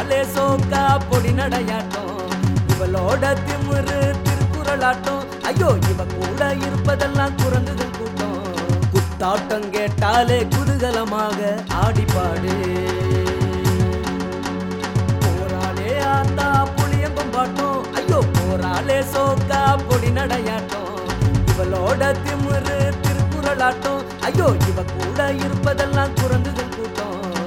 போறாளே சோக்கா பொடி நடையாட்டம் இவளோட திமிரு திருக்குறளாட்டம் ஐயோ இவ கூட இருப்பதெல்லாம் குரங்குகள் கூட்டம் குத்தாட்டம் கேட்டாலே குதூகலமாக ஆடிப்பாடு போறாளே ஆத்தா புளியங்கும் பாட்டம் ஐயோ போறாளே சோக்கா பொடி நடையாட்டம் இவளோட திமிரு திருக்குறளாட்டம் ஐயோ இவ கூட இருப்பதெல்லாம் குரங்குகள் கூட்டம்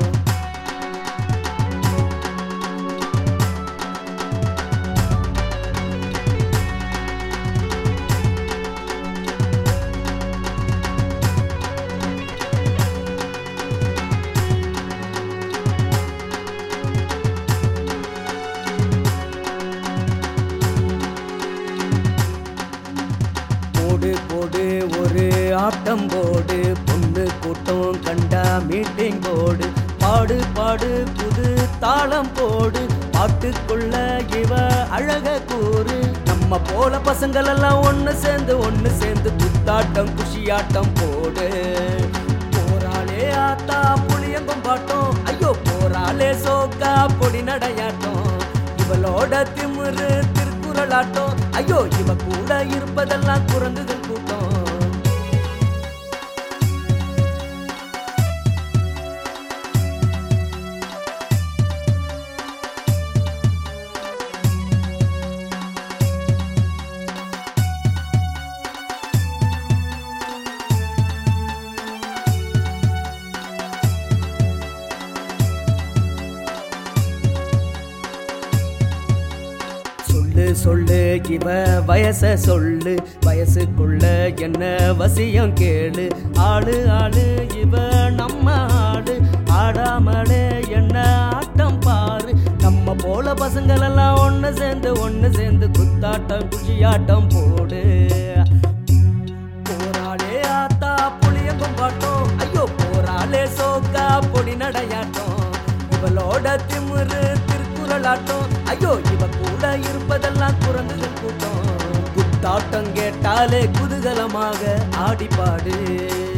போடு போடு ஒரு ஆட்டம் போடு பொண்ணு கூட்டம் கண்டா மீட்டிங் போடு பாடு பாடு புது தாளம் போடு பாட்டுக்குள்ள இவ அழக கூறு நம்ம போல பசங்கள் எல்லாம் ஒண்ணு சேர்ந்து ஒண்ணு சேர்ந்து குத்தாட்டம் குஷியாட்டம் போடு போராளே ஆத்தா புளியங்கும் பாட்டம் ஐயோ போராளே சோக்கா பொடி நடையாட்டம் இவளோட திமிரு திருக்குறளாட்டம் ஐயோ இவ கூட இருப்பதெல்லாம் குரங்குகள் கூட்டம் சொல்லு சொல்லு இவ வயச சொல்லு வயசுக்குள்ள என்ன வசியம் கேளு ஆளு ஆளு இவ நம்ம ஆளு ஆடாமலே என்ன ஆட்டம் பாரு நம்ம போல பசங்கள் எல்லாம் ஒண்ணு சேர்ந்து ஒண்ணு சேர்ந்து குத்தாட்டம் குஷியாட்டம் போடு போராளே ஆத்தா புளியங்கும் பாட்டம் ஐயோ போராளே சோக்கா பொடி நடையாட்டம் இவளோட திமிரு திருக்குறளாட்டம் ஐயோ இவ கூட இருப்பதெல்லாம் குரங்குகள் கூட்டம் குத்தாட்டம் கேட்டாலே குதூகலமாக ஆடிப்பாடு